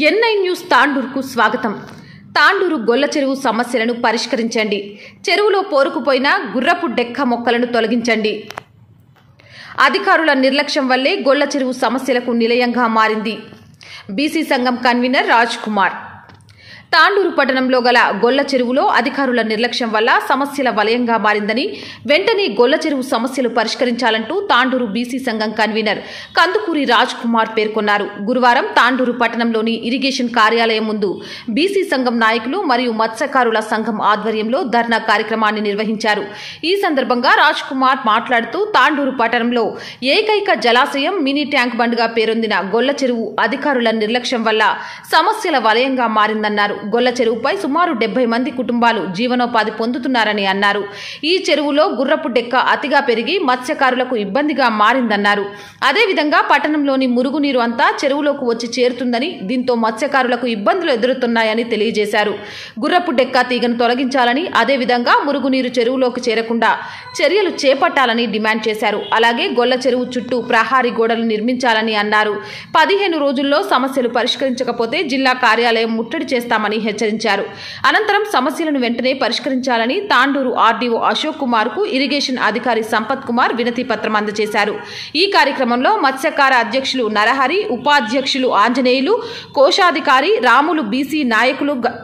NI news తాండూరుకు స్వాగతం తాండూరు గొల్ల చెరువు సమస్యలను పరిష్కరించండి చెరువులో పోరుకుపోయిన గుర్రపు డెక్క మొక్కలను తొలగించండి అధికారుల నిర్లక్ష్యం వల్లే గొల్ల చెరువు సమస్యలకు నిలయంగా మారింది బీసీ సంఘం కన్వీనర్ రాజ్ కుమార్ తాండూరు పట్టణంలో గల గొల్ల చెరువులో అధికారుల నిర్లక్ష్యం వల్ల సమస్యల వలయంగా మారిందని వెంటనే గొల్ల చెరువు సమస్యలు పరిష్కరించాలంటూ తాండూరు బీసీ సంఘం కన్వీనర్ కందుకూరి రాజ్ కుమార్ పేర్కొన్నారు గురువారం తాండూరు పట్టణంలోని ఇరిగేషన్ కార్యాలయం ముందు బీసీ సంఘం నాయకులు మరియు మత్స్యకారుల సంఘం ఆధ్వర్యంలో ధర్నా కార్యక్రమాన్ని నిర్వహించారు ఈ సందర్భంగా రాజ్ కుమార్ మాట్లాడుతూ తాండూరు పట్టణంలో ఏకైక జలాశయం మినీ ట్యాంక్ బండ్గా పేరొందిన గొల్ల చెరువు అధికారుల నిర్లక్ష్యం వల్ల సమస్యల వలయంగా మారిందన్నారు గొల్ల చెరువుపై సుమారు డెబ్బై మంది కుటుంబాలు జీవనోపాధి పొందుతున్నారని అన్నారు ఈ చెరువులో గుర్రపు డెక్క అతిగా పెరిగి మత్స్యకారులకు ఇబ్బందిగా మారిందన్నారు అదేవిధంగా పట్టణంలోని మురుగునీరు అంతా చెరువులోకి వచ్చి చేరుతుందని దీంతో మత్స్యకారులకు ఇబ్బందులు ఎదురుతున్నాయని తెలియజేశారు గుర్రపు డెక్క తీగను తొలగించాలని అదేవిధంగా మురుగునీరు చెరువులోకి చేరకుండా చర్యలు చేపట్టాలని డిమాండ్ చేశారు అలాగే గొల్ల చెరువు చుట్టూ ప్రహారీ గోడలు నిర్మించాలని అన్నారు పదిహేను రోజుల్లో సమస్యలు పరిష్కరించకపోతే జిల్లా కార్యాలయం ముట్టడి చేస్తామని హెచ్చరించారు అనంతరం సమస్యలను వెంటనే పరిష్కరించాలని తాండూరు ఆర్డీఓ అశోక్ కుమార్ కు ఇరిగేషన్ అధికారి సంపత్ కుమార్ వినతి పత్రం అందజేశారు ఈ కార్యక్రమంలో మత్స్యకార అధ్యక్షులు నరహరి ఉపాధ్యక్షులు ఆంజనేయులు కోశాధికారి రాములు బీసీ నాయకులు గ-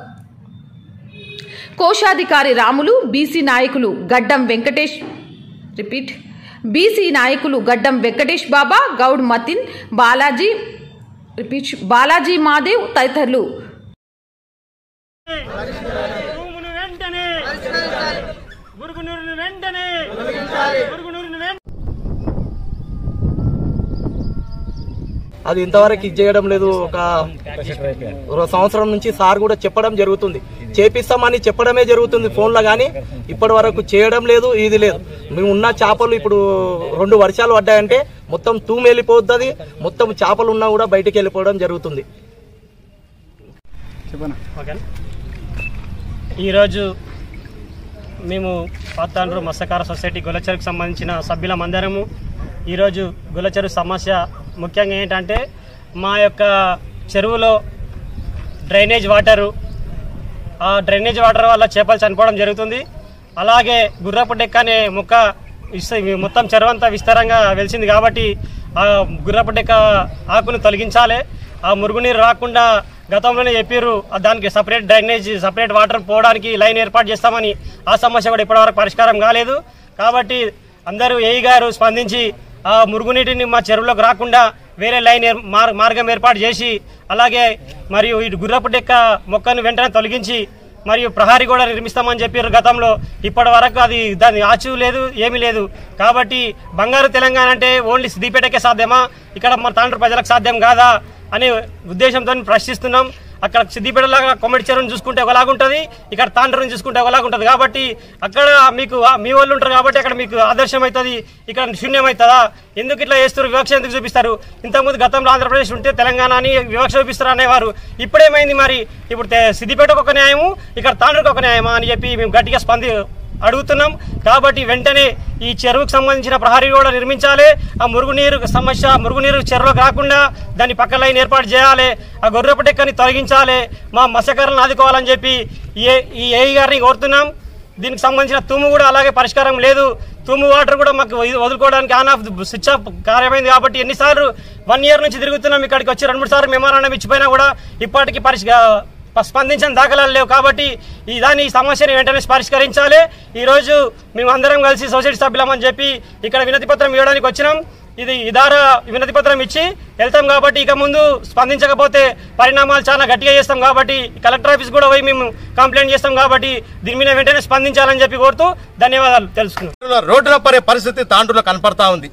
కోశాధికారి రాములు బీసీ నాయకులు గడ్డం వెంకటేష్ రిపీట్ బీసీ నాయకులు గడ్డం వెంకటేష్ బాబా గౌడ్ మతిన్ బాలాజీ రిపీట్ బాలాజీ మాదేవ్ తదితరులు భూమును వెంటనే గురుగునూరును వెంటనే గురుగునూరును వెంటనే అది ఇంతవరకు ఇది చేయడం లేదు ఒక ఒక సంవత్సరం నుంచి సార్ కూడా చెప్పడం జరుగుతుంది చేపిస్తామని చెప్పడమే జరుగుతుంది ఫోన్లో కానీ ఇప్పటి వరకు చేయడం లేదు ఇది లేదు మేము ఉన్న చేపలు ఇప్పుడు రెండు వర్షాలు పడ్డాయంటే మొత్తం తూము వెళ్ళిపోతుంది మొత్తం చేపలు ఉన్నా కూడా బయటికి వెళ్ళిపోవడం జరుగుతుంది ఓకే ఈరోజు మేము పాతాండ్రు మత్స్యకార సొసైటీ గొల్లచెరుకు సంబంధించిన సభ్యులమందరము ఈరోజు గొల్లచెరు సమస్య ముఖ్యంగా ఏంటంటే మా యొక్క చెరువులో డ్రైనేజ్ వాటరు ఆ డ్రైనేజ్ వాటర్ వల్ల చేపలు చనిపోవడం జరుగుతుంది అలాగే గుర్రపు డెక్క అనే మొక్క విస్త- మొత్తం చెరువు అంతా విస్తారంగా వెలిసింది కాబట్టి ఆ గుర్రపు డెక్క ఆకును తొలగించాలి ఆ మురుగునీరు రాకుండా గతంలోనే చెప్పారు దానికి సపరేట్ డ్రైనేజ్ సపరేట్ వాటర్ పోవడానికి లైన్ ఏర్పాటు చేస్తామని ఆ సమస్య కూడా ఇప్పటివరకు పరిష్కారం కాలేదు కాబట్టి అందరూ ఏఈ గారు స్పందించి ఆ మురుగునీటిని మా చెరువులోకి రాకుండా వేరే లైన్ ఏర్- మార్- మార్గం ఏర్పాటు చేసి అలాగే మరియు ఇటు గుర్రపు డెక్క మొక్కను వెంటనే తొలగించి మరియు ప్రహారీ కూడా నిర్మిస్తామని చెప్పారు గతంలో ఇప్పటి వరకు అది దాని ఆచు లేదు ఏమీ లేదు కాబట్టి బంగారు తెలంగాణ అంటే ఓన్లీ సిద్దిపేటకే సాధ్యమా ఇక్కడ మన తాండ్రు ప్రజలకు సాధ్యం కాదా అనే ఉద్దేశంతో ప్రశ్నిస్తున్నాం అక్కడ సిద్దిపేటలాగా కొమ్మడి చెరువును చూసుకుంటే ఒకలాగుంటుంది ఇక్కడ తాండ్రుని చూసుకుంటే ఒకలాగుంటుంది కాబట్టి అక్కడ మీకు ఆ మీ వాళ్ళు ఉంటారు కాబట్టి అక్కడ మీకు ఆదర్శం అవుతుంది ఇక్కడ శూన్యం అవుతుందా ఎందుకు ఇట్లా చేస్తారు వివక్ష ఎందుకు చూపిస్తారు ఇంతకుముందు గతంలో ఆంధ్రప్రదేశ్ ఉంటే తెలంగాణ అని వివక్ష చూపిస్తారు అనేవారు ఇప్పుడేమైంది మరి ఇప్పుడు తె- సిద్దిపేటకు ఒక న్యాయము ఇక్కడ తాండ్రుకు ఒక న్యాయమా అని చెప్పి మేము గట్టిగా స్పంది అడుగుతున్నాం కాబట్టి వెంటనే ఈ చెరువుకు సంబంధించిన ప్రహరీ కూడా నిర్మించాలి ఆ మురుగునీరు సమస్య మురుగునీరు చెరువులోకి రాకుండా దాని పక్క లైన్ ఏర్పాటు చేయాలి ఆ గొర్రెపు డెక్కని తొలగించాలి మా మత్స్యకారులను ఆదుకోవాలని చెప్పి ఏ ఈ ఏఈ గారిని కోరుతున్నాం దీనికి సంబంధించిన తుమ్ము కూడా అలాగే పరిష్కారం లేదు తుమ్ము వాటర్ కూడా మాకు వది- వదులుకోవడానికి ఆన్ ఆఫ్ స్విచ్ ఆఫ్ కార్యమైంది కాబట్టి ఎన్నిసార్లు వన్ ఇయర్ నుంచి తిరుగుతున్నాం ఇక్కడికి వచ్చి రెండు మూడు సార్లు మెమోరాండం ఇచ్చిపోయినా కూడా ఇప్పటికీ పరిష్క ప- స్పందించిన దాఖలాలు లేవు కాబట్టి ఈ దాని ఈ సమస్యని వెంటనే పరిష్కరించాలి ఈరోజు మేము అందరం కలిసి సొసైటీ సభ్యులమని చెప్పి ఇక్కడ వినతి పత్రం ఇవ్వడానికి వచ్చినాం ఇది ఇదార వినతి పత్రం ఇచ్చి వెళ్తాం కాబట్టి ఇక ముందు స్పందించకపోతే పరిణామాలు చాలా గట్టిగా చేస్తాం కాబట్టి కలెక్టర్ ఆఫీస్ కూడా పోయి మేము కంప్లైంట్ చేస్తాం కాబట్టి దీని మీద వెంటనే స్పందించాలని చెప్పి కోరుతూ ధన్యవాదాలు తెలుసుకున్నాం రోడ్డున పడే పరిస్థితి తాండ్రులో కనపడతా ఉంది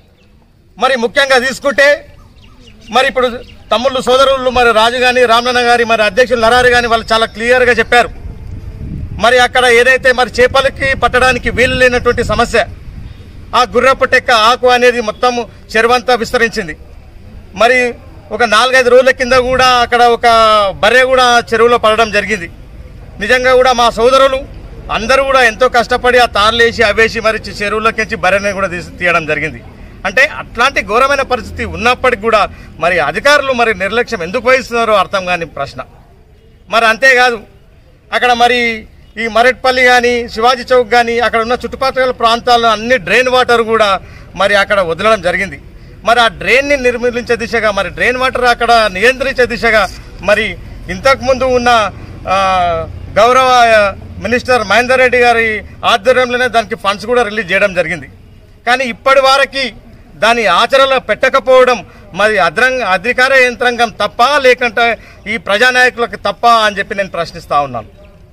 మరి ముఖ్యంగా తీసుకుంటే మరి ఇప్పుడు తమ్ముళ్ళు సోదరులు మరి రాజు గాని రామనాన్న గారి మరి అధ్యక్షులు నరారి గాని వాళ్ళు చాలా క్లియర్గా చెప్పారు మరి అక్కడ ఏదైతే మరి చేపలకి పట్టడానికి వీలు లేనటువంటి సమస్య ఆ గుర్రపు టెక్క ఆకు అనేది మొత్తం చెరువంతా విస్తరించింది మరి ఒక నాలుగైదు రోజుల కింద కూడా అక్కడ ఒక బర్రె కూడా చెరువులో పడడం జరిగింది నిజంగా కూడా మా సోదరులు అందరూ కూడా ఎంతో కష్టపడి ఆ తార్లేసి అవేసి మరి చెరువులోకి బర్రెని కూడా తీసి తీయడం జరిగింది అంటే అట్లాంటి ఘోరమైన పరిస్థితి ఉన్నప్పటికీ కూడా మరి అధికారులు మరి నిర్లక్ష్యం ఎందుకు వహిస్తున్నారో అర్థం కాని ప్రశ్న మరి అంతేకాదు అక్కడ మరి ఈ మరెట్పల్లి కానీ శివాజీ చౌక్ కానీ అక్కడ ఉన్న చుట్టుపక్కల ప్రాంతాల్లో అన్ని డ్రైన్ వాటర్ కూడా మరి అక్కడ వదలడం జరిగింది మరి ఆ డ్రైన్ని నిర్మూలించే దిశగా మరి డ్రైన్ వాటర్ అక్కడ నియంత్రించే దిశగా మరి ఇంతకుముందు ఉన్న ఆ, గౌరవ మినిస్టర్ మహేందర్ రెడ్డి గారి ఆధ్వర్యంలోనే దానికి ఫండ్స్ కూడా రిలీజ్ చేయడం జరిగింది కానీ ఇప్పటి వరకు దాని ఆచరణలో పెట్టకపోవడం మరి అద్రంగ అధికార యంత్రాంగం తప్ప లేకుంటే ఈ ప్రజానాయకులకు తప్ప అని చెప్పి నేను ప్రశ్నిస్తా ఉన్నాను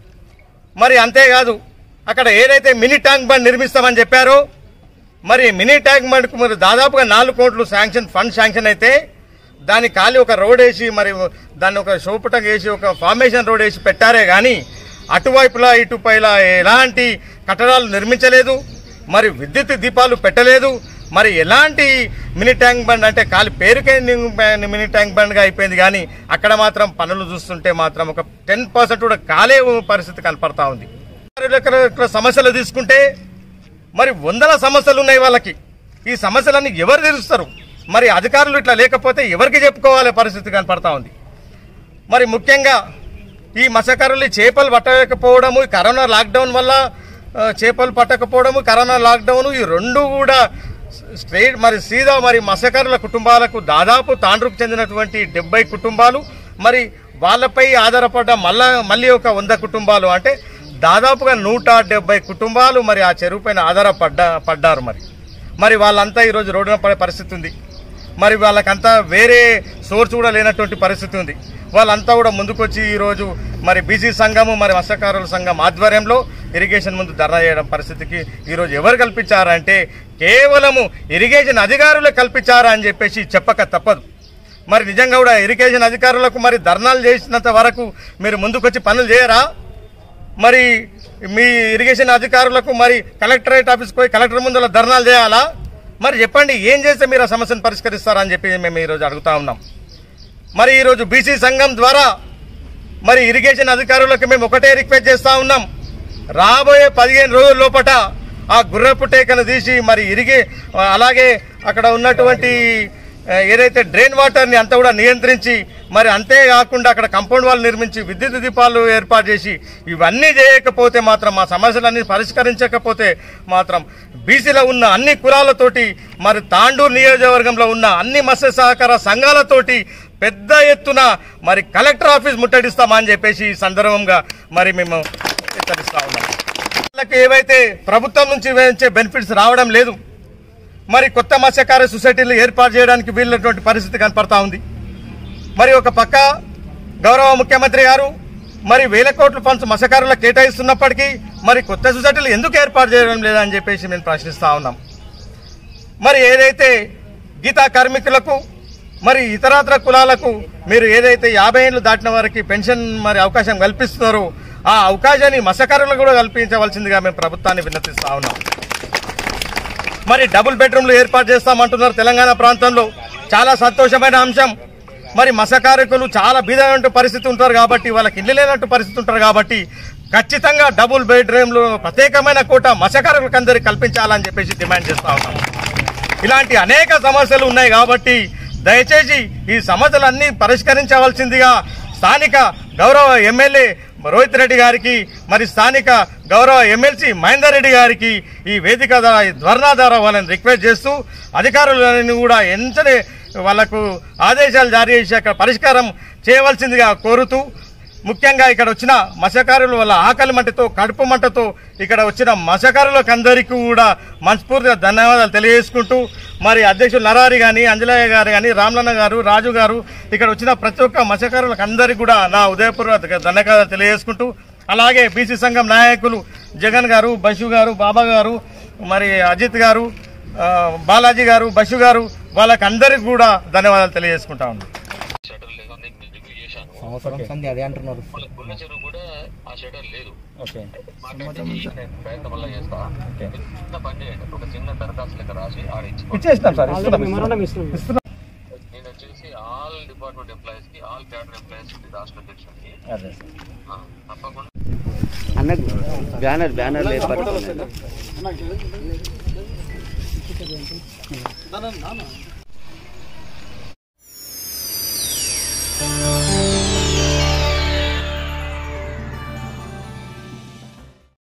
మరి అంతేకాదు అక్కడ ఏదైతే మినీ ట్యాంక్ బండ్ నిర్మిస్తామని చెప్పారో మరి మినీ ట్యాంక్ బండ్కు మరి దాదాపుగా నాలుగు కోట్లు శాంక్షన్ ఫండ్ శాంక్షన్ అయితే దాని ఖాళీ ఒక రోడ్ వేసి మరి దాన్ని ఒక షోపుటం వేసి ఒక ఫార్మేషన్ రోడ్ వేసి పెట్టారే కానీ అటువైపులా ఇటుపైలా ఎలాంటి కట్టడాలు నిర్మించలేదు మరి విద్యుత్ దీపాలు పెట్టలేదు మరి ఎలాంటి మినీ ట్యాంక్ బండ్ అంటే ఖాళీ పేరుకే ని- మినీ ట్యాంక్ బండ్గా అయిపోయింది కానీ అక్కడ మాత్రం పనులు చూస్తుంటే మాత్రం ఒక టెన్ పర్సెంట్ కూడా కాలే పరిస్థితి కనపడతా ఉంది మరి ఇక్కడ ఇక్కడ సమస్యలు తీసుకుంటే మరి వందల సమస్యలు ఉన్నాయి వాళ్ళకి ఈ సమస్యలన్నీ ఎవరు తీరుస్తారు మరి అధికారులు ఇట్లా లేకపోతే ఎవరికి చెప్పుకోవాలి పరిస్థితి కనపడతా ఉంది మరి ముఖ్యంగా ఈ మత్స్యకారులు చేపలు పట్టకపోవడము ఈ కరోనా లాక్డౌన్ వల్ల ఆ, చేపలు పట్టకపోవడము కరోనా లాక్డౌన్ ఈ రెండు కూడా స్ట్రైట్ మరి సీదా మరి మత్స్యకారుల కుటుంబాలకు దాదాపు తాండ్రుకు చెందినటువంటి డెబ్బై కుటుంబాలు మరి వాళ్ళపై ఆధారపడ్డ మళ్ళా మళ్ళీ ఒక వంద కుటుంబాలు అంటే దాదాపుగా నూట డెబ్బై కుటుంబాలు మరి ఆ చెరువు పైన ఆధారపడ్డ పడ్డారు మరి మరి వాళ్ళంతా ఈరోజు రోడ్డున పడే పరిస్థితి ఉంది మరి వాళ్ళకంతా వేరే సోర్స్ కూడా లేనటువంటి పరిస్థితి ఉంది వాళ్ళంతా కూడా ముందుకొచ్చి ఈరోజు మరి బీసీ సంఘము మరి మత్స్యకారుల సంఘం ఆధ్వర్యంలో ఇరిగేషన్ ముందు ధర్నా చేయడం పరిస్థితికి ఈరోజు ఎవరు కల్పించారంటే కేవలము ఇరిగేషన్ అధికారులే కల్పించారా అని చెప్పేసి చెప్పక తప్పదు మరి నిజంగా కూడా ఇరిగేషన్ అధికారులకు మరి ధర్నాలు చేసినంత వరకు మీరు ముందుకొచ్చి పనులు చేయరా మరి మీ ఇరిగేషన్ అధికారులకు మరి కలెక్టరేట్ ఆఫీస్కి పోయి కలెక్టర్ ముందు ధర్నాలు చేయాలా మరి చెప్పండి ఏం చేస్తే మీరు ఆ సమస్యను పరిష్కరిస్తారని చెప్పి మేము ఈరోజు అడుగుతా ఉన్నాం మరి ఈరోజు బీసీ సంఘం ద్వారా మరి ఇరిగేషన్ అధికారులకు మేము ఒకటే రిక్వెస్ట్ చేస్తా ఉన్నాం రాబోయే పదిహేను రోజుల లోపట ఆ గుర్రపు టేకను తీసి మరి ఇరిగే అలాగే అక్కడ ఉన్నటువంటి ఆ, ఏదైతే డ్రైన్ వాటర్ని అంతా కూడా నియంత్రించి మరి అంతేకాకుండా అక్కడ కాంపౌండ్ వాళ్ళు నిర్మించి విద్యుత్ దీపాలు ఏర్పాటు చేసి ఇవన్నీ చేయకపోతే మాత్రం మా సమస్యలన్నీ పరిష్కరించకపోతే మాత్రం బీసీలో ఉన్న అన్ని కులాలతోటి మరి తాండూరు నియోజకవర్గంలో ఉన్న అన్ని మత్స్య సహకార సంఘాలతోటి పెద్ద ఎత్తున మరి కలెక్టర్ ఆఫీస్ ముట్టడిస్తామని చెప్పేసి ఈ సందర్భంగా మరి మేము హెచ్చరిస్తా ఉన్నాం వాళ్ళకి ఏవైతే ప్రభుత్వం నుంచి వచ్చే బెనిఫిట్స్ రావడం లేదు మరి కొత్త మత్స్యకార సొసైటీలు ఏర్పాటు చేయడానికి వీళ్ళటువంటి పరిస్థితి కనపడతా ఉంది మరి ఒక పక్క గౌరవ ముఖ్యమంత్రి గారు మరి వేల కోట్ల ఫండ్స్ మత్స్యకారులకు కేటాయిస్తున్నప్పటికీ మరి కొత్త సొసైటీలు ఎందుకు ఏర్పాటు చేయడం లేదని చెప్పేసి మేము ప్రశ్నిస్తా ఉన్నాం మరి ఏదైతే గీతా కార్మికులకు మరి ఇతరాతర కులాలకు మీరు ఏదైతే యాభై ఏళ్ళు దాటిన వారికి పెన్షన్ మరి అవకాశం కల్పిస్తున్నారో ఆ అవకాశాన్ని మత్స్యకారులకు కూడా కల్పించవలసిందిగా మేము ప్రభుత్వాన్ని విన్నతిస్తా ఉన్నాం మరి డబుల్ బెడ్రూమ్లు ఏర్పాటు చేస్తామంటున్నారు తెలంగాణ ప్రాంతంలో చాలా సంతోషమైన అంశం మరి మత్స్యకారకులు చాలా బీదైనట్టు పరిస్థితి ఉంటారు కాబట్టి వాళ్ళకి ఇల్లు లేనట్టు పరిస్థితి ఉంటారు కాబట్టి ఖచ్చితంగా డబుల్ బెడ్రూమ్లు ప్రత్యేకమైన కోట మత్స్యకారులకు అందరికి కల్పించాలని చెప్పేసి డిమాండ్ చేస్తా ఉన్నాం ఇలాంటి అనేక సమస్యలు ఉన్నాయి కాబట్టి దయచేసి ఈ సమస్యలన్నీ పరిష్కరించవలసిందిగా స్థానిక గౌరవ ఎమ్మెల్యే రోహిత్ రెడ్డి గారికి మరి స్థానిక గౌరవ ఎమ్మెల్సీ మహేందర్ రెడ్డి గారికి ఈ వేదిక ద్వారా ఈ ధర్నా ద్వారా వాళ్ళని రిక్వెస్ట్ చేస్తూ అధికారులను కూడా వెంటనే వాళ్లకు ఆదేశాలు జారీ చేసి అక్కడ పరిష్కారం చేయవలసిందిగా కోరుతూ ముఖ్యంగా ఇక్కడ వచ్చిన మత్స్యకారులు వాళ్ళ ఆకలి మంటతో కడుపు మంటతో ఇక్కడ వచ్చిన మత్స్యకారులకు అందరికీ కూడా మనస్ఫూర్తిగా ధన్యవాదాలు తెలియజేసుకుంటూ మరి అధ్యక్షులు నరారి కానీ అంజలయ్య గారు కానీ రామలన్న గారు రాజు గారు ఇక్కడ వచ్చిన ప్రతి ఒక్క మత్స్యకారులకు అందరికీ కూడా నా ఉదయపూర్వక ధన్యవాదాలు తెలియజేసుకుంటూ అలాగే బీసీ సంఘం నాయకులు జగన్ గారు బషు గారు బాబా గారు మరి అజిత్ గారు ఆ, బాలాజీ గారు బషు గారు వాళ్ళకి అందరికీ కూడా ధన్యవాదాలు తెలియజేసుకుంటా ఉన్నాను షటర్ లేదు అని నేను రివ్యూ చేశాను సంవత్సరం సంధి అదే అంటున్నారు వాళ్ళ గున్న చెరువు కూడా ఆ షటర్ లేదు ఓకే మాట్లాడి నేను ప్రయత్నం వల్ల చేస్తా చిన్న పని చేయండి ఒక చిన్న దరఖాస్తు లెక్క రాసి ఆడ ఇచ్చుకోండి ఇచ్చేస్తాం సార్ నేను వచ్చేసి ఆల్ డిపార్ట్మెంట్ ఎంప్లాయీస్ కి ఆల్ క్యాడర్ ఎంప్లాయీస్ కి రాష్ట్ర అధ్యక్షుడికి అదే ఆ, తప్పకుండా అన్న బ్యానర్ బ్యానర్లు ఏర్పాటు నాన్న